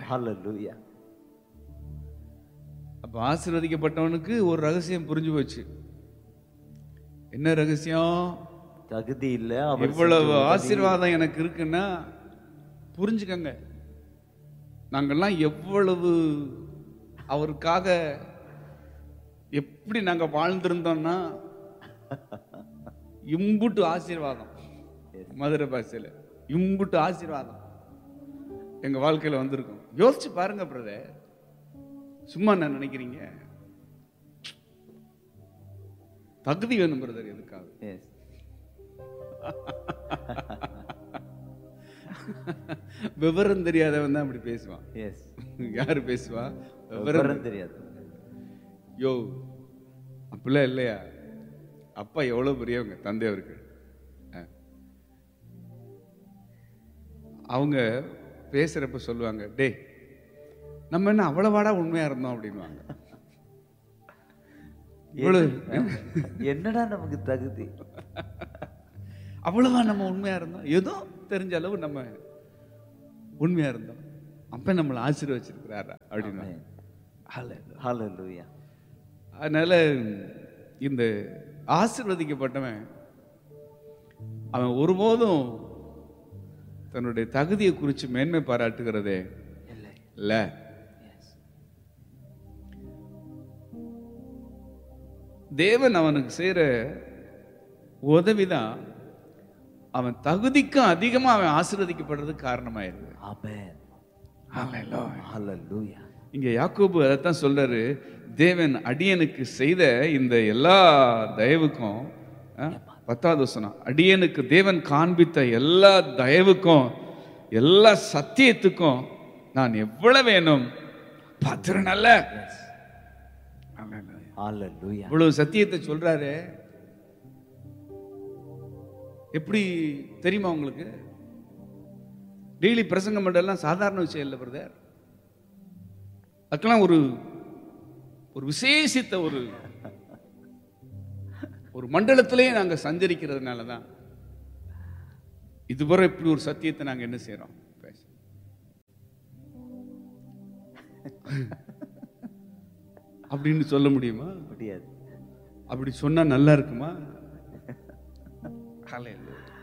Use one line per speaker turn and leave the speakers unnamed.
Hallelujah.
அப்ப ஆசீர்வதிக்கப்பட்டவனுக்கு ஒரு ரகசியம் புரிஞ்சு போச்சு என்ன ரகசியம்
தகுதி இல்ல அவர்
இவ்வளவு
செஞ்ச உதவி-
ஆசீர்வாதம் எனக்கு இருக்குன்னா புரிஞ்சுக்கங்க நாங்கெல்லாம் எவ்வளவு அவருக்காக எப்படி நாங்க வாழ்ந்திருந்தோம்னா இம்புட்டு ஆசீர்வாதம் மதுரை பாஷையில இம்புட்டு ஆசீர்வாதம் எங்க வாழ்க்கையில வந்திருக்கும் யோசிச்சு பாருங்க பிரதர் சும்மா என்ன நினைக்கிறீங்க தகுதி வேணும் பிரதர் எதுக்காக
Yes.
விவரம் தெரியாதவன் தான் அப்படி பேசுவான்
Yes.
யாரு பேசுவா விவரம்
விவரம் தெரியாது
யோ அப்படிலாம் இல்லையா அப்பா எவ்வளவு பெரியவங்க தந்தை அவருக்கு அஹ். அவங்க பேசுறப்ப சொல்லுவாங்க டேய் நம்ம என்ன அவ்வளவாடா உண்மையா இருந்தோம் அப்படின்வாங்க இவ்வளவு
என்னடா நமக்கு தகுதி
அவ்வளவா நம்ம உண்மையா இருந்தோம் ஏதோ தெரிஞ்ச அளவு நம்ம உண்மையா இருந்தோம் அப்ப நம்மளை ஆசீர்வச்சிருக்கிறாரா அப்படின்னு
Amen. Hallelujah.
அதனால இந்த ஆசீர்வதிக்கப்பட்டவன் அவன் ஒருபோதும் தன்னுடைய தகுதியை குறித்து மேன்மை பாராட்டுகிறதே
இல்லை
இல்ல
Yes.
தேவன் அவனுக்கு செய்யற உதவிதான் அவன் தகுதிக்கும் அதிகமா அவன் ஆசீர்வதிக்கப்படுறதுக்கு காரணமாயிருது
Amen.
Hallelujah.
Hallelujah.
இங்க யாக்கோபு அதைத்தான் சொல்றாரு தேவன் அடியனுக்கு செய்த இந்த எல்லா தயவுக்கும் ஆ, பத்தாவது வசனம் அடியனுக்கு தேவன் காண்பித்த எல்லா தயவுக்கும் எல்லா சத்தியத்துக்கும் நான் எவ்வளவு வேணும் பத்திரனல்ல
Yes. Hallelujah.
இவ்வளவு சத்தியத்தை சொல்றாரு எப்படி தெரியுமா உங்களுக்கு டெய்லி பிரசங்கம் பண்றதெல்லாம் சாதாரண விஷயம் இல்லை பிரதர் அதுக்கெல்லாம் ஒரு ஒரு விசேஷித்த ஒரு ஒரு மண்டலத்திலே நாங்க சஞ்சரிக்கிறதுனால தான் இதுவரை இப்படி ஒரு சத்தியத்தை நாங்க என்ன செய்றோம் பேச அப்படின்னு சொல்ல முடியுமா
முடியாது
அப்படி சொன்னா நல்லா இருக்குமா Hallelujah.